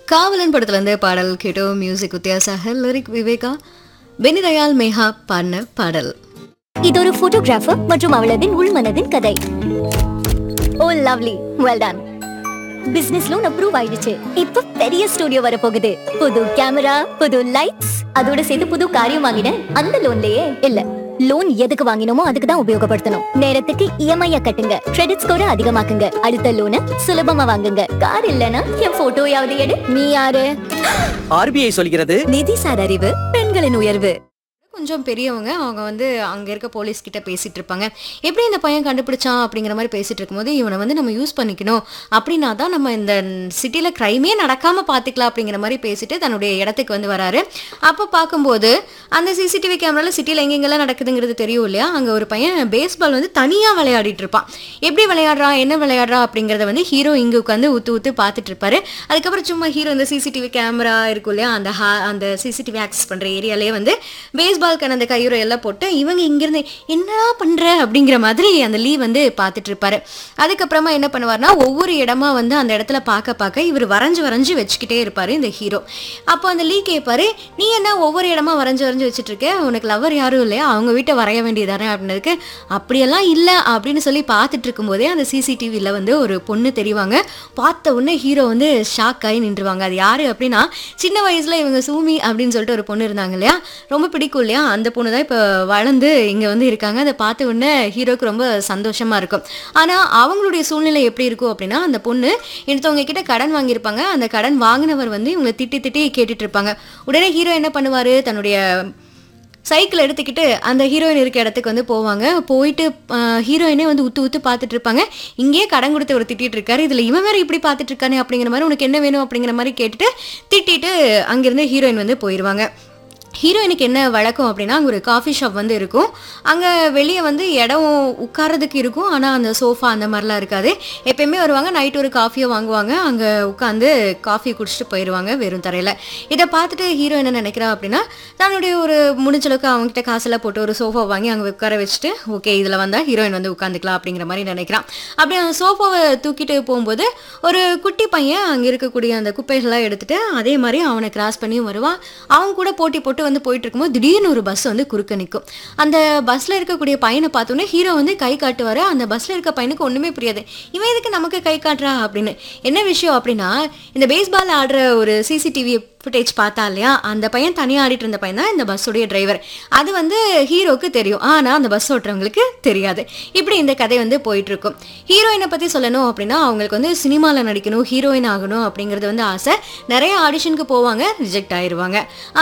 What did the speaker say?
காவலன் படத்துல இருந்து பாடல் கேட்டோம் மியூசிக் வித்தியாசாக லிரிக் விவேகா பெனிதயால் மேஹா பாடின பாடல் இது ஒரு போட்டோகிராஃபர் மற்றும் அவளதின் உள்மனதின் கதை oh lovely well done business loan approve ஆயிடுச்சு இப்ப பெரிய ஸ்டுடியோ வர போகுது புது கேமரா புது லைட்ஸ் அதோட சேர்த்து புது காரியம் வாங்கினேன் அந்த லோன்லயே இல்ல லோன் எதுக்கு வாங்கினோமோ அதுக்கு தான் உபயோகப்படுத்தணும் நேரத்துக்கு இஎம்ஐ கட்டுங்க கிரெடிட் ஸ்கோரை அதிகமாக்குங்க அடுத்த லோனை சுலபமா வாங்குங்க கார் இல்லனா என் போட்டோயாவது எடு நீ யாரு ஆர்பிஐ சொல்கிறது நிதிசார் அறிவு பெண்களின் உயர்வு கொஞ்சம் பெரியவங்க அவங்க வந்து அங்க இருக்க போலீஸ் கிட்ட பேசிட்டு இருப்பாங்க எப்படி இந்த பையன் கண்டுபிடிச்சான் அப்படிங்கிற மாதிரி பேசிட்டு இருக்கும்போது இவனை வந்து நம்ம யூஸ் பண்ணிக்கணும் அப்படின்னா தான் நம்ம இந்த சிட்டில கிரைமே நடக்காம பாத்துக்கலாம் அப்படிங்கிற மாதிரி பேசிட்டு தன்னுடைய இடத்துக்கு வந்து வராரு அப்போ பார்க்கும்போது அந்த சிசிடிவி கேமரால சிட்டில எங்கெங்கெல்லாம் நடக்குதுங்கிறது தெரியும் இல்லையா அங்க ஒரு பையன் பேஸ்பால் வந்து தனியா விளையாடிட்டு இருப்பான் எப்படி விளையாடுறான் என்ன விளையாடுறா அப்படிங்கறத வந்து ஹீரோ இங்க உட்காந்து ஊத்து ஊத்து பார்த்துட்டு இருப்பாரு அதுக்கப்புறம் சும்மா ஹீரோ இந்த சிசிடிவி கேமரா இருக்கும் இல்லையா அந்த ஹா அந்த சிசிடிவி ஆக்சஸ் பண்ற ஏரியாலே வந்து பேஸ்பால்க்கான அந்த கையுறை எல்லாம் போட்டு இவங்க இங்கிருந்து என்னடா பண்ற அப்படிங்கிற மாதிரி அந்த லீ வந்து பார்த்துட்டு இருப்பாரு அதுக்கப்புறமா என்ன பண்ணுவார்னா ஒவ்வொரு இடமா வந்து அந்த இடத்துல பார்க்க பார்க்க இவர் வரைஞ்சு வரைஞ்சு வச்சுக்கிட்டே இருப்பாரு இந்த ஹீரோ அப்போ அந்த லீ கேட்பாரு நீ என்ன ஒவ்வொரு இடமா வரைஞ்சு வரைஞ்சு வச்சுட்டு இருக்க உனக்கு லவர் யாரும் இல்லையா அவங்க வீட்டை வரைய வேண்டியதானே அப்படின்னதுக்கு அப்படியெல்லாம் இல்லை அப்படின்னு சொல்லி பார்த்துட்டு இருக்கும்போதே அந்த சிசிடிவியில் வந்து ஒரு பொண்ணு தெரிவாங்க பார்த்த உடனே ஹீரோ வந்து ஷாக் ஆகி நின்றுவாங்க அது யாரு அப்படின்னா சின்ன வயசுல இவங்க சூமி அப்படின்னு சொல்லிட்டு ஒரு பொண்ணு இருந்தாங்க இல்லையா ரொம்ப பிடிக்கும் இல்லையா அந்த பொண்ணு தான் இப்போ வளர்ந்து இங்கே வந்து இருக்காங்க அதை பார்த்த உடனே ஹீரோக்கு ரொம்ப சந்தோஷமா இருக்கும் ஆனால் அவங்களுடைய சூழ்நிலை எப்படி இருக்கும் அப்படின்னா அந்த பொண்ணு இன்னொருத்தவங்க கிட்ட கடன் வாங்கியிருப்பாங்க அந்த கடன் வாங்கினவர் வந்து இவங்களை திட்டி திட்டி கேட்டுட்டு இருப்பாங்க உடனே ஹீரோ என்ன பண்ணுவாரு தன்னுடைய சைக்கிள் எடுத்துக்கிட்டு அந்த ஹீரோயின் இருக்க இடத்துக்கு வந்து போவாங்க போயிட்டு ஹீரோயினே வந்து உத்து உத்து பார்த்துட்டு இருப்பாங்க இங்கேயே கடன் கொடுத்து ஒரு திட்டிட்டு இருக்காரு இதுல இவன் வேற இப்படி பார்த்துட்டு இருக்கானே அப்படிங்கிற மாதிரி உனக்கு என்ன வேணும் அப்படிங்கிற மாதிரி கேட்டுட்டு திட்டிட்டு அங்கிருந்து ஹீரோயின் வந்து போயிடுவாங்க ஹீரோயினுக்கு என்ன வழக்கம் அப்படின்னா அங்கே ஒரு காஃபி ஷாப் வந்து இருக்கும் அங்கே வெளியே வந்து இடம் உட்காரதுக்கு இருக்கும் ஆனால் அந்த சோஃபா அந்த மாதிரிலாம் இருக்காது எப்பயுமே வருவாங்க நைட் ஒரு காஃபியை வாங்குவாங்க அங்கே உட்காந்து காஃபி குடிச்சிட்டு போயிடுவாங்க வெறும் தரையில் இதை பார்த்துட்டு ஹீரோ என்ன நினைக்கிறா அப்படின்னா தன்னுடைய ஒரு முடிஞ்ச அளவுக்கு அவங்ககிட்ட காசெல்லாம் போட்டு ஒரு சோஃபா வாங்கி அங்கே உட்கார வச்சுட்டு ஓகே இதில் வந்தால் ஹீரோயின் வந்து உட்காந்துக்கலாம் அப்படிங்கிற மாதிரி நினைக்கிறான் அப்படி அந்த சோஃபாவை தூக்கிட்டு போகும்போது ஒரு குட்டி பையன் அங்கே இருக்கக்கூடிய அந்த குப்பைகள்லாம் எடுத்துட்டு அதே மாதிரி அவனை கிராஸ் பண்ணியும் வருவான் அவன் கூட போட்டி போட்டு வந்து போயிட்டு இருக்கும்போது திடீர்னு ஒரு பஸ் வந்து குறுக்க நிற்கும் அந்த பஸ்ல இருக்கக்கூடிய பையனை பார்த்தோன்னே ஹீரோ வந்து கை காட்டுவாரு அந்த பஸ்ல இருக்க பையனுக்கு ஒண்ணுமே புரியாது இவன் எதுக்கு நமக்கு கை காட்டுறா அப்படின்னு என்ன விஷயம் அப்படின்னா இந்த பேஸ்பால் ஆடுற ஒரு சிசிடிவி ஃபுட்டேஜ் பார்த்தா இல்லையா அந்த பையன் தனியாக ஆடிட்டு இருந்த பையன் தான் இந்த பஸ்ஸுடைய டிரைவர் அது வந்து ஹீரோக்கு தெரியும் ஆனால் அந்த பஸ் ஓட்டுறவங்களுக்கு தெரியாது இப்படி இந்த கதை வந்து போயிட்டு இருக்கும் ஹீரோயினை பற்றி சொல்லணும் அப்படின்னா அவங்களுக்கு வந்து சினிமாவில் நடிக்கணும் ஹீரோயின் ஆகணும் அப்படிங்கிறது வந்து ஆசை நிறைய ஆடிஷனுக்கு போவாங்க ரிஜெக்ட் ஆயிருவாங்க